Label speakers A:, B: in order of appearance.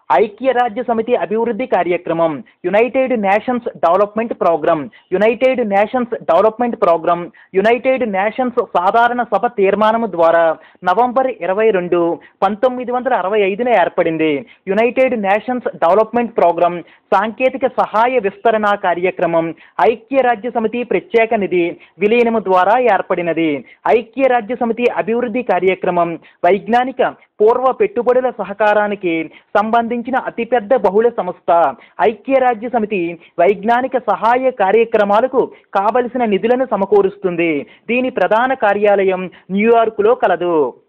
A: ఐక్యరాజ్య సమితి అభివృద్ధి కార్యక్రమం United Nations Development Programme United Nations Development Programme United Nations సాధారణ సభ తీర్మానము ద్వారా నవంబర్ ఇరవై రెండు పంతొమ్మిది వందల అరవై ఐదున ఏర్పడింది యునైటెడ్ నేషన్స్ డెవలప్మెంట్ ప్రోగ్రామ్ సాంకేతిక సహాయ విస్తరణ కార్యక్రమం ఐక్యరాజ్య సమితి ప్రత్యేక నిధి విలీనము ద్వారా ఏర్పడినది ఐక్యరాజ్య సమితి అభివృద్ధి కార్యక్రమం వైజ్ఞానిక పూర్వ పెట్టుబడుల సహకారానికి సంబంధించిన అతిపెద్ద బహుళ సంస్థ ఐక్యరాజ్య సమితి వైజ్ఞానిక సహాయ కార్యక్రమాలకు కావలసిన నిధులను సమకూరుస్తుంది దీని ప్రధాన కార్యాలయం న్యూయార్క్లో కలదు